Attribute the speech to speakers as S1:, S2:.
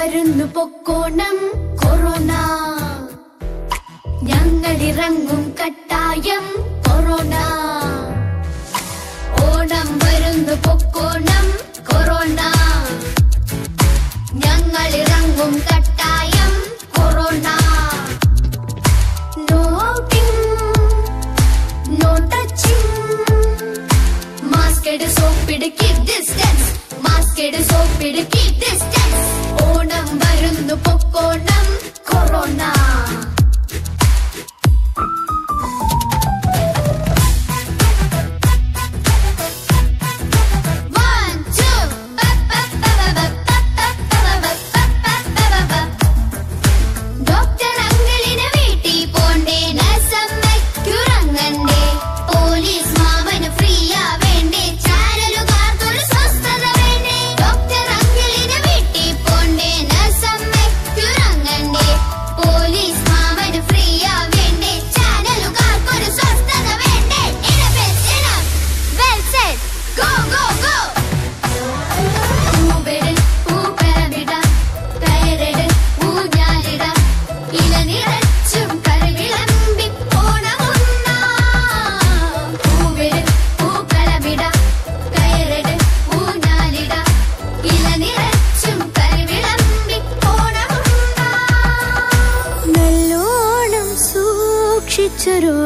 S1: വരുന്നു പൊക്കോണം കൊറോണ ഞങ്ങളിറങ്ങും കട്ടായം കൊറോണ ഓണം വരുന്നു പൊക്കോണം കൊറോണ ഞങ്ങളിറങ്ങും കട്ടായം corona no no touching mask ഇട് സോപ്പിട് കീപ് ഡിസ്റ്റൻസ് മാസ്ക് ഇട് സോപ്പിട് കീപ് ഡിസ്റ്റൻസ് ഓണം വരുന്നു പൊക്കോണം corona One, two, ba ba ba ba ba ba ba ba ba ba ba ba ba. Doctor അങ്കിളിന് വീട്ടിൽ പോണ്ടേ നഴ്സമ്മയ്ക്കുറങ്ങണ്ടേ പോലീസ് മാമന് ഫ്രീയാ വേണ്ടേ ചാനലുകാർക്കൊരു സ്വസ്ഥത വേണ്ടേ ഡോക്ടർ അങ്കിളിന് വീട്ടിൽ പോണ്ടേ നഴ്സമ്മയ്ക്കുറങ്ങണ്ടേ പോലീസ് മാമന് ഫ്രീയാ വേണ്ടേ ചാനലുകാർക്കൊരു സ്വസ്ഥത വേണ്ടേ enough enough well said go go go പൂവിട് പൂക്കളമിടാം കയറിട് ഊഞ്ഞാലിടാം ഇല നിറച്ചും കറിവിളമ്പി ഓണമുണ്ണാം പൂവിട് പൂക്കളമിടാം കയറിട് ഊഞ്ഞാലിടാം ഇല നിറച്ചും കറിവിളമ്പി ഓണമുണ്ണാം
S2: നല്ലോണം സൂക്ഷിച്ചൊരു